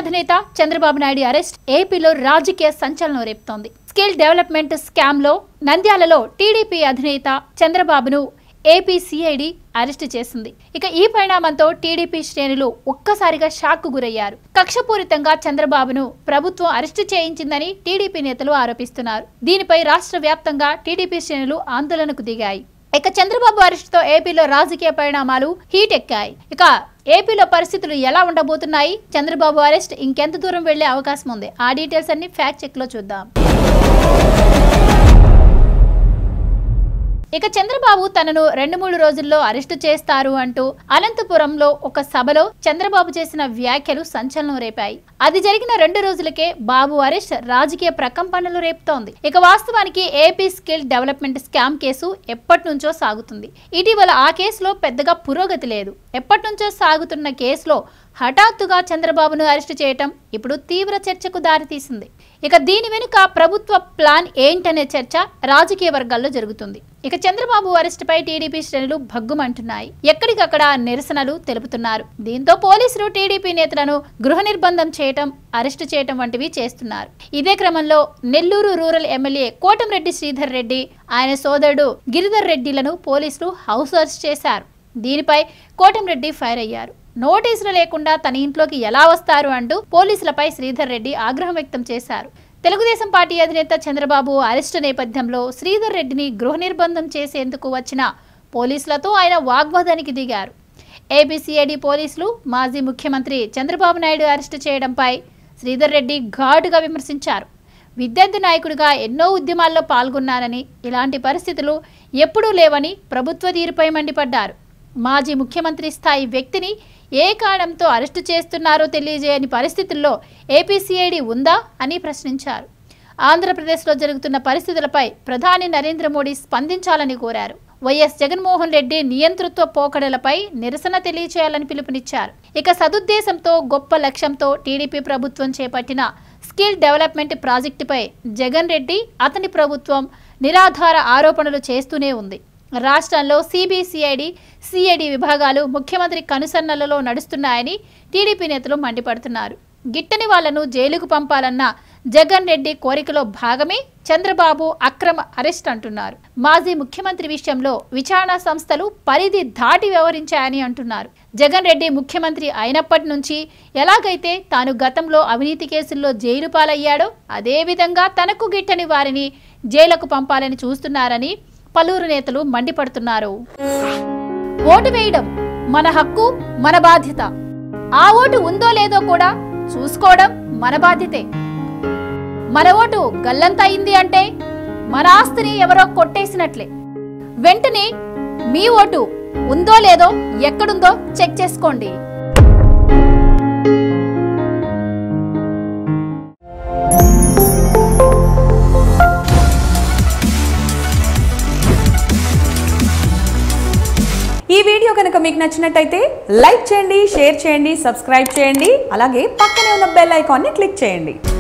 అధినేత చంద్రబాబు నాయుడు అరెస్ట్ ఏపీలో రాజకీయ సంచలనం రేపుతోంది స్కిల్ డెవలప్మెంట్ స్కామ్ లో నంద్యాలలో టీడీపీ అధినేత చంద్రబాబును ఏపీ సిఐడి అరెస్టు చేసింది ఇక ఈ పరిణామంతో టీడీపీ శ్రేణులు ఒక్కసారిగా షాక్ గురయ్యారు కక్షపూరితంగా చంద్రబాబును ప్రభుత్వం అరెస్టు చేయించిందని టీడీపీ నేతలు ఆరోపిస్తున్నారు దీనిపై రాష్ట్ర వ్యాప్తంగా టీడీపీ శ్రేణులు ఆందోళనకు దిగాయి ఇక చంద్రబాబు అరెస్టుతో ఏపీలో రాజకీయ పరిణామాలు హీట్ ఎక్కాయి ఇక ఏపీలో పరిస్థితులు ఎలా ఉండబోతున్నాయి చంద్రబాబు అరెస్ట్ ఇంకెంత దూరం వెళ్లే అవకాశం ఉంది ఆ డీటెయిల్స్ అన్ని ఫ్యాక్ట్ చెక్ లో చూద్దాం ఇక చంద్రబాబు తనను రెండు మూడు రోజుల్లో అరెస్టు చేస్తారు అంటూ అనంతపురంలో ఒక సభలో చంద్రబాబు చేసిన వ్యాఖ్యలు సంచలనం రేపాయి అది జరిగిన రెండు రోజులకే బాబు అరెస్ట్ రాజకీయ ప్రకంపనలు రేపుతోంది ఇక వాస్తవానికి AP skill development scam case ఎప్పటి నుంచో సాగుతుంది ఇటీవల ఆ కేసులో పెద్దగా పురోగతి లేదు ఎప్పటి నుంచో సాగుతున్న కేసులో హఠాత్తుగా చంద్రబాబును అరెస్టు చేయటం ఇప్పుడు తీవ్ర చర్చకు దారితీసింది ఇక దీని వెనుక ప్రభుత్వ ప్లాన్ ఏంటనే చర్చ రాజకీయ వర్గాల్లో జరుగుతుంది ఇక చంద్రబాబు అరెస్టుపై టీడీపీ శ్రేణులు భగ్గుమంటున్నాయి ఎక్కడికక్కడ నిరసనలు తెలుపుతున్నారు దీంతో పోలీసులు టీడీపీ నేతలను గృహ నిర్బంధం చేయటం అరెస్టు చేయటం వంటివి చేస్తున్నారు ఇదే క్రమంలో నెల్లూరు రూరల్ ఎమ్మెల్యే కోటంరెడ్డి శ్రీధర్ రెడ్డి ఆయన సోదరుడు గిరిధర్ రెడ్డిలను పోలీసులు హౌస్ అరెస్ట్ చేశారు దీనిపై కోటంరెడ్డి ఫైర్ అయ్యారు నోటీసులు లేకుండా తన ఇంట్లోకి ఎలా వస్తారు అంటూ పోలీసులపై శ్రీధర్ రెడ్డి ఆగ్రహం వ్యక్తం చేశారు తెలుగుదేశం పార్టీ అధినేత చంద్రబాబు అరెస్టు నేపథ్యంలో శ్రీధర్ రెడ్డిని గృహ నిర్బంధం చేసేందుకు వచ్చిన పోలీసులతో ఆయన వాగ్వాదానికి దిగారు ఏబిసిఐడి పోలీసులు మాజీ ముఖ్యమంత్రి చంద్రబాబు నాయుడు అరెస్టు చేయడంపై శ్రీధర్ రెడ్డి ఘాటుగా విమర్శించారు విద్యార్థి నాయకుడిగా ఎన్నో ఉద్యమాల్లో పాల్గొన్నానని ఇలాంటి పరిస్థితులు ఎప్పుడూ లేవని ప్రభుత్వ తీరుపై మండిపడ్డారు మాజీ ముఖ్యమంత్రి స్థాయి వ్యక్తిని ఏ కారణంతో అరెస్టు చేస్తున్నారో తెలియజేయని పరిస్థితుల్లో ఏపీసీఐడి ఉందా అని ప్రశ్నించారు ఆంధ్రప్రదేశ్లో జరుగుతున్న పరిస్థితులపై ప్రధాని నరేంద్ర మోడీ స్పందించాలని కోరారు వైఎస్ జగన్మోహన్ రెడ్డి నియంతృత్వ పోకడలపై నిరసన తెలియచేయాలని పిలుపునిచ్చారు ఇక సదుద్దేశంతో గొప్ప లక్ష్యంతో టీడీపీ ప్రభుత్వం చేపట్టిన స్కిల్ డెవలప్మెంట్ ప్రాజెక్టుపై జగన్ రెడ్డి అతని ప్రభుత్వం నిరాధార ఆరోపణలు చేస్తూనే ఉంది రాష్ట్రంలో సిబిసిఐడి సిఐడి విభాగాలు ముఖ్యమంత్రి కనుసన్నలలో నడుస్తున్నాయని టీడీపీ నేతలు మండిపడుతున్నారు గిట్టని వాళ్లను జైలుకు పంపాలన్న జగన్ రెడ్డి కోరికలో భాగమే చంద్రబాబు అక్రమ అరెస్ట్ అంటున్నారు మాజీ ముఖ్యమంత్రి విషయంలో విచారణ సంస్థలు పరిధి దాటి వ్యవహరించాయని అంటున్నారు జగన్ రెడ్డి ముఖ్యమంత్రి అయినప్పటి నుంచి ఎలాగైతే తాను గతంలో అవినీతి కేసుల్లో జైలు పాలయ్యాడో అదేవిధంగా తనకు గిట్టని వారిని జైలుకు పంపాలని చూస్తున్నారని పలువురు నేతలు మండిపడుతున్నారు ఓటు వేయడం మన హక్కు మన బాధ్యత ఆ ఓటు ఉందో లేదో కూడా చూసుకోవడం మన బాధ్యతే మన ఓటు గల్లంత అయింది అంటే మన ఆస్తిని ఎవరో కొట్టేసినట్లే వెంటనే మీ ఓటు ఉందో లేదో ఎక్కడుందో చెక్ చేసుకోండి ఈ వీడియో కనుక మీకు నచ్చినట్టయితే లైక్ చేయండి షేర్ చేయండి సబ్స్క్రైబ్ చేయండి అలాగే పక్కనే ఉన్న బెల్ ఐకాన్ని క్లిక్ చేయండి